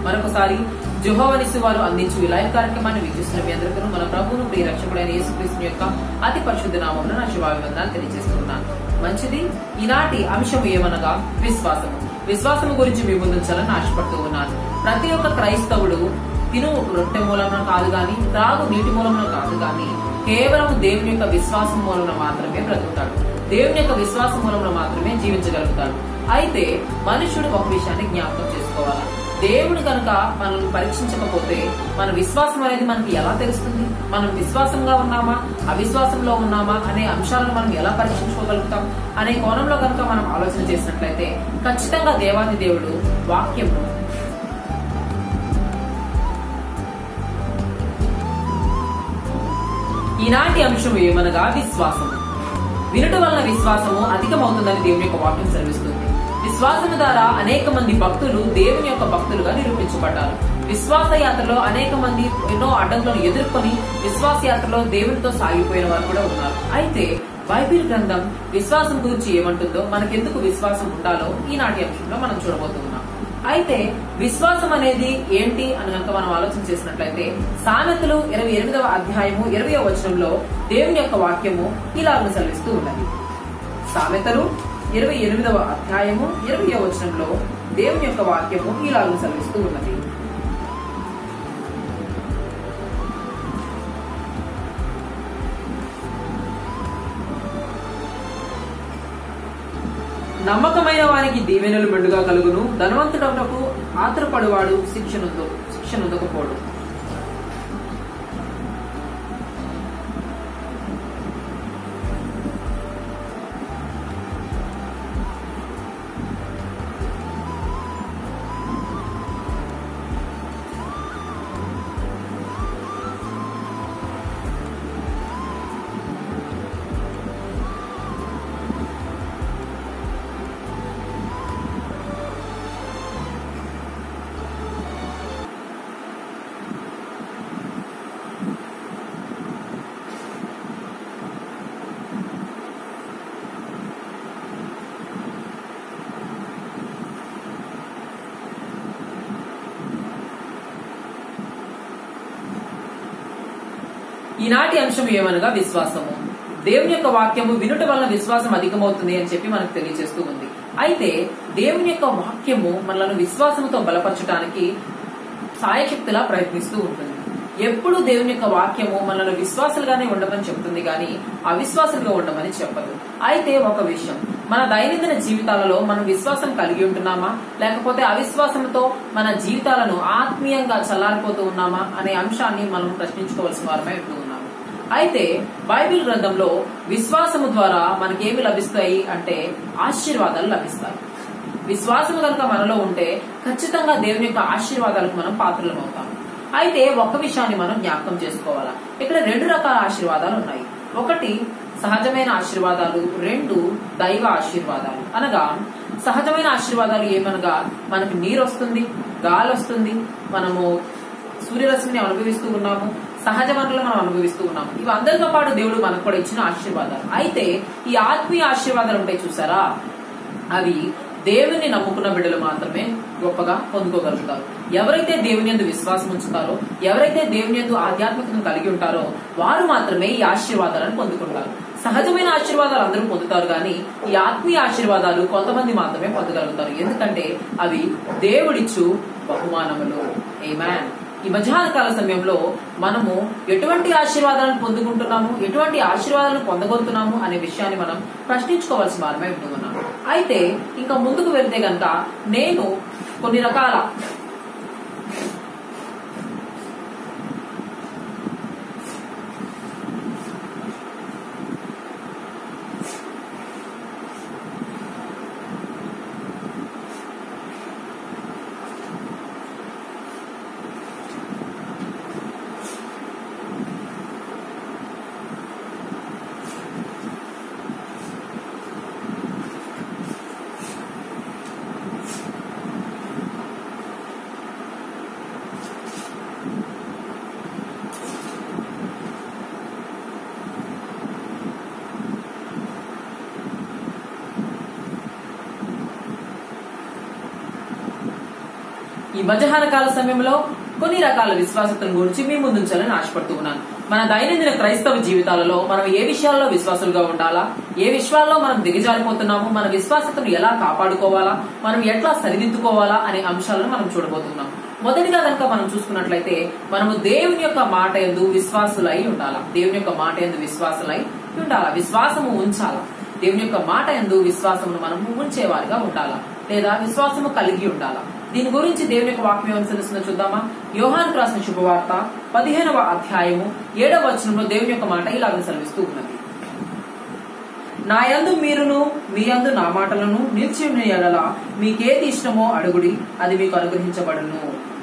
మరొకసారి జుహోవనిసు వారు అందించు ఈ లైవ్ కార్యక్రమాన్ని వీక్షిస్తున్న మీ అందరికీ మన ప్రభువును ప్రియ రక్షకుడైన యేసుక్రీస్తు యొక్క అతి పరిశుద్ధ నామంలో నా శుభాభివందనాలు తెలియజేస్తున్నాను మంచిది ఈనాటి అంశం ఏమనగా విశ్వాసము విశ్వాసము గురించి మీ ముందుంచాలని ఆశపడుతూ ఉన్నాను ప్రతి ఒక్క క్రైస్తవుడు తిను రొట్టె మూలమున కాదు గాని త్రాగు నీటి మూలమున కాదు గాని కేవలం దేవుని యొక్క విశ్వాసం మూలమున మాత్రమే బ్రతుకుతాడు దేవుని యొక్క విశ్వాసం మూలమున మాత్రమే జీవించగలుగుతాడు అయితే మనుషుడు ఒక విషయాన్ని జ్ఞాపకం చేసుకోవాలి దేవుడు కనుక మనల్ని పరీక్షించకపోతే మన విశ్వాసం అనేది మనకి ఎలా తెలుస్తుంది మనం విశ్వాసంగా ఉన్నామా అవిశ్వాసంలో ఉన్నామా అనే అంశాలను మనం ఎలా పరీక్షించుకోగలుగుతాం అనే కోణంలో కనుక మనం ఆలోచన చేసినట్లయితే ఖచ్చితంగా దేవాది దేవుడు వాక్యము ఈనాటి అంశం ఏమనగా విశ్వాసము వినుట వలన విశ్వాసము అధికమవుతుందని దేవుని యొక్క వాక్యం సెలవిస్తుంది విశ్వాసము ద్వారా అనేక మంది భక్తులు దేవుని యొక్క భక్తులుగా నిరూపించబడ్డారు విశ్వాస యాత్రలో అనేక మంది ఎన్నో అడ్డంకులను ఎదుర్కొని విశ్వాస యాత్రలో దేవునితో సాగిపోయిన వారు కూడా ఉన్నారు అయితే బైబిల్ గ్రంథం విశ్వాసం గురించి ఏమంటుందో మనకెందుకు విశ్వాసం ఉండాలో ఈనాటి అంశంలో మనం చూడబోతున్నాం అయితే విశ్వాసం అనేది ఏంటి అని కనుక మనం ఆలోచన చేసినట్లయితే సామెతలు ఇరవై ఎనిమిదవ అధ్యాయము ఇరవై వచనంలో దేవుని యొక్క వాక్యము ఇలా సెలవిస్తూ ఉన్నది సామెతలు ఇరవై ఎనిమిదవ అధ్యాయము ఇరవై వచనంలో దేవుని యొక్క వాక్యము ఇలా సెలవిస్తూ ఉన్నది నమ్మకమైన వానికి దీవెనలు మెండుగా కలుగును ధనవంతుడకు ఆత్రపడువాడు శిక్షను శిక్షనుందకపోడు ఈనాటి అంశం ఏమనగా విశ్వాసము దేవుని యొక్క వాక్యము వినుట వలన విశ్వాసం అధికమవుతుంది అని చెప్పి మనకు తెలియజేస్తూ ఉంది అయితే దేవుని యొక్క వాక్యము మనలను విశ్వాసంతో బలపరచడానికి సాయశక్తిలా ప్రయత్నిస్తూ ఉంటుంది ఎప్పుడు దేవుని యొక్క వాక్యము మనల్ని విశ్వాసులుగానే ఉండమని చెప్తుంది కానీ అవిశ్వాసులుగా ఉండమని చెప్పదు అయితే ఒక విషయం మన దైనందిన జీవితాలలో మనం విశ్వాసం కలిగి ఉంటున్నామా లేకపోతే అవిశ్వాసంతో మన జీవితాలను ఆత్మీయంగా చల్లారిపోతూ ఉన్నామా అనే అంశాన్ని మనం ప్రశ్నించుకోవాల్సిన వారమై ఉంటూ ఉన్నాము అయితే బైబిల్ గ్రంథంలో విశ్వాసము ద్వారా మనకేమి లభిస్తాయి అంటే ఆశీర్వాదాలు లభిస్తాయి విశ్వాసము కనుక మనలో ఉంటే ఖచ్చితంగా దేవుని యొక్క ఆశీర్వాదాలకు మనం పాత్రలం అవుతాం అయితే ఒక విషయాన్ని మనం జ్ఞాపకం చేసుకోవాలా ఇక్కడ రెండు రకాల ఆశీర్వాదాలు ఉన్నాయి ఒకటి సహజమైన ఆశీర్వాదాలు రెండు దైవ ఆశీర్వాదాలు అనగా సహజమైన ఆశీర్వాదాలు ఏమనగా మనకు నీరు వస్తుంది గాలి వస్తుంది మనము సూర్యరశ్మిని అనుభవిస్తూ ఉన్నాము సహజ వనరులు మనం అనుభవిస్తూ ఉన్నాము ఇవి అందరితో పాటు దేవుడు మనకు కూడా ఇచ్చిన ఆశీర్వాదాలు అయితే ఈ ఆత్మీయ ఆశీర్వాదాలు ఉంటాయి చూసారా అవి దేవుని నమ్ముకున్న బిడ్డలు మాత్రమే గొప్పగా పొందుకోగలుగుతారు ఎవరైతే దేవుని యందు విశ్వాసం ఉంచుతారో ఎవరైతే దేవుని యందు ఆధ్యాత్మికతను కలిగి ఉంటారో వారు మాత్రమే ఈ ఆశీర్వాదాలను పొందుకుంటారు సహజమైన ఆశీర్వాదాలు అందరూ పొందుతారు కానీ ఈ ఆత్మీయ ఆశీర్వాదాలు కొంతమంది మాత్రమే పొందగలుగుతారు ఎందుకంటే అవి దేవుడిచ్చు బహుమానములు ఏమాన్ ఈ మధ్యాహ్న కాల సమయంలో మనము ఎటువంటి ఆశీర్వాదాలను పొందుకుంటున్నాము ఎటువంటి ఆశీర్వాదాలను పొందగలుగుతున్నాము అనే విషయాన్ని మనం ప్రశ్నించుకోవాల్సిన వారమే ఉంటున్నాము అయితే ఇంకా ముందుకు వెళ్తే గనక నేను కొన్ని రకాల ఈ మధ్యాహ్న కాల సమయంలో కొన్ని రకాల విశ్వాసతను గురించి మీ ముందుంచాలని ఆశపడుతూ ఉన్నాను మన దైనందిన క్రైస్తవ జీవితాలలో మనం ఏ విషయాల్లో విశ్వాసులుగా ఉండాలా ఏ విషయాల్లో మనం దిగజారిపోతున్నాము మన విశ్వాసతను ఎలా కాపాడుకోవాలా మనం ఎట్లా సరిదిద్దుకోవాలా అనే అంశాలను మనం చూడబోతున్నాం మొదటిగా కనుక మనం చూసుకున్నట్లయితే మనము దేవుని యొక్క మాట ఎందు విశ్వాసులై ఉండాలా దేవుని యొక్క మాట ఎందు విశ్వాసులై ఉండాలా విశ్వాసము ఉంచాలా దేవుని యొక్క మాట ఎందు విశ్వాసమును మనము ఉంచేవారిగా ఉండాలా లేదా విశ్వాసము కలిగి ఉండాలా దీని గురించి దేవుని యొక్క వాక్యం అనుసరిస్తుందో చూద్దామా యోహాన్ రాసిన శుభవార్త పదిహేనవ అధ్యాయము ఏడవ వచనంలో దేవుని యొక్క మాట ఇలాగ సెలవిస్తూ ఉన్నది నా యందు మీరును మీ యందు నా మాటలను నిలిచి ఉన్న ఎడల మీకేది ఇష్టమో అడుగుడి అది మీకు అనుగ్రహించబడును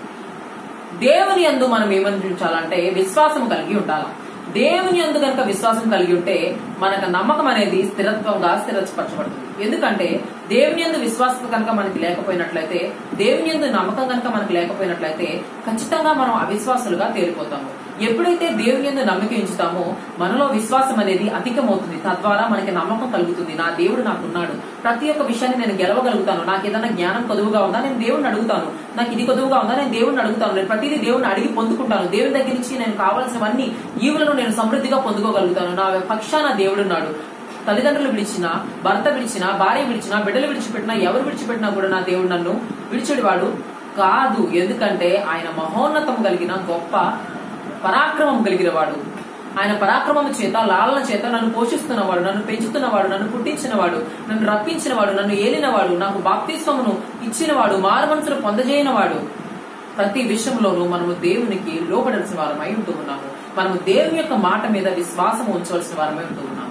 దేవుని యందు మనం ఏమనిపించాలంటే విశ్వాసం కలిగి ఉండాలి దేవుని యందు కనుక విశ్వాసం కలిగి ఉంటే మనకు నమ్మకం అనేది స్థిరత్వంగా స్థిరపరచబడుతుంది ఎందుకంటే దేవుని యందు విశ్వాసం కనుక మనకి లేకపోయినట్లయితే దేవుని యందు నమ్మకం కనుక మనకి లేకపోయినట్లయితే ఖచ్చితంగా మనం అవిశ్వాసులుగా తేలిపోతాము ఎప్పుడైతే దేవుని యందు నమ్మిక ఉంచుతామో మనలో విశ్వాసం అనేది అధికమవుతుంది తద్వారా మనకి నమ్మకం కలుగుతుంది నా దేవుడు నాకున్నాడు ప్రతి ఒక్క విషయాన్ని నేను గెలవగలుగుతాను నాకు ఏదైనా జ్ఞానం కొదువుగా ఉందా నేను దేవుడిని అడుగుతాను నాకు ఇది కొదువుగా ఉందా నేను దేవుడిని అడుగుతాను నేను ప్రతిదీ దేవుడిని అడిగి పొందుకుంటాను దేవుని దగ్గర నుంచి నేను కావాల్సినవన్నీ ఈవులను నేను సమృద్ధిగా పొందుకోగలుగుతాను నా పక్షాన దేవుడున్నాడు తల్లిదండ్రులు విడిచినా భర్త విడిచినా భార్య విడిచినా బిడ్డలు విడిచిపెట్టినా ఎవరు విడిచిపెట్టినా కూడా నా దేవుడు నన్ను విడిచేవాడు కాదు ఎందుకంటే ఆయన మహోన్నతం కలిగిన గొప్ప పరాక్రమం కలిగిన వాడు ఆయన పరాక్రమం చేత లాలన చేత నన్ను పోషిస్తున్నవాడు నన్ను పెంచుతున్నవాడు నన్ను పుట్టించినవాడు నన్ను రప్పించినవాడు నన్ను ఏలినవాడు నాకు బాప్తిస్వమును ఇచ్చినవాడు మారు మనసును పొందజేయనవాడు ప్రతి విషయంలోనూ మనము దేవునికి లోపడాల్సిన వారమై ఉంటూ ఉన్నాము మనము దేవుని యొక్క మాట మీద విశ్వాసం ఉంచవలసిన వారమై ఉంటూ ఉన్నాము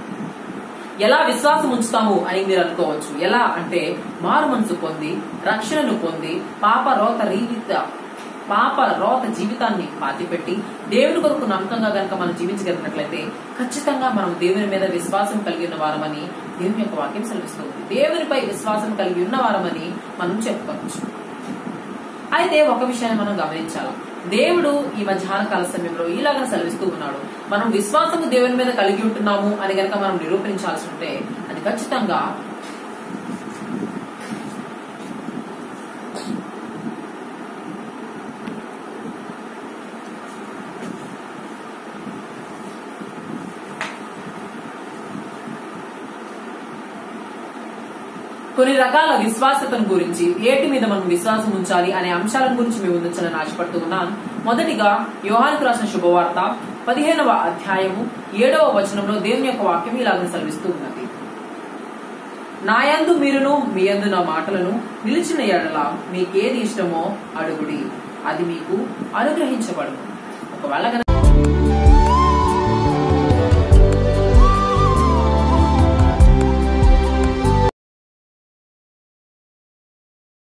ఎలా విశ్వాసం ఉంచుతాము అని మీరు అనుకోవచ్చు ఎలా అంటే మారు మనసు పొంది రక్షణను పొంది పాప రోత రీత పాప రోత జీవితాన్ని పాతిపెట్టి దేవుని కొరకు నమ్మకంగా గనక మనం జీవించగలిగినట్లయితే ఖచ్చితంగా మనం దేవుని మీద విశ్వాసం కలిగి ఉన్న వారమని దేవుని యొక్క వాక్యం సెలవిస్తుంది దేవునిపై విశ్వాసం కలిగి ఉన్న వారమని మనం చెప్పుకోవచ్చు అయితే ఒక విషయాన్ని మనం గమనించాలి దేవుడు ఈ మధ్యాహ్న కాల సమయంలో ఇలాగా సెలవిస్తూ ఉన్నాడు మనం విశ్వాసము దేవుని మీద కలిగి ఉంటున్నాము అని గనక మనం నిరూపించాల్సి ఉంటే అది ఖచ్చితంగా కొన్ని రకాల విశ్వాసతను గురించి ఏటి మీద మనం విశ్వాసం ఉంచాలి అనే అంశాల గురించి మేము ఉంచాలని ఆశపడుతూ ఉన్నాను మొదటిగా యోహానికి రాసిన శుభవార్త పదిహేనవ అధ్యాయము ఏడవ వచనంలో దేవుని యొక్క వాక్యం ఇలాగ సెలవిస్తూ ఉన్నది నాయందు మీరును మీ యందు నా మాటలను నిలిచిన ఎడల మీకేది ఇష్టమో అడుగుడి అది మీకు అనుగ్రహించబడును ఒకవేళ గనక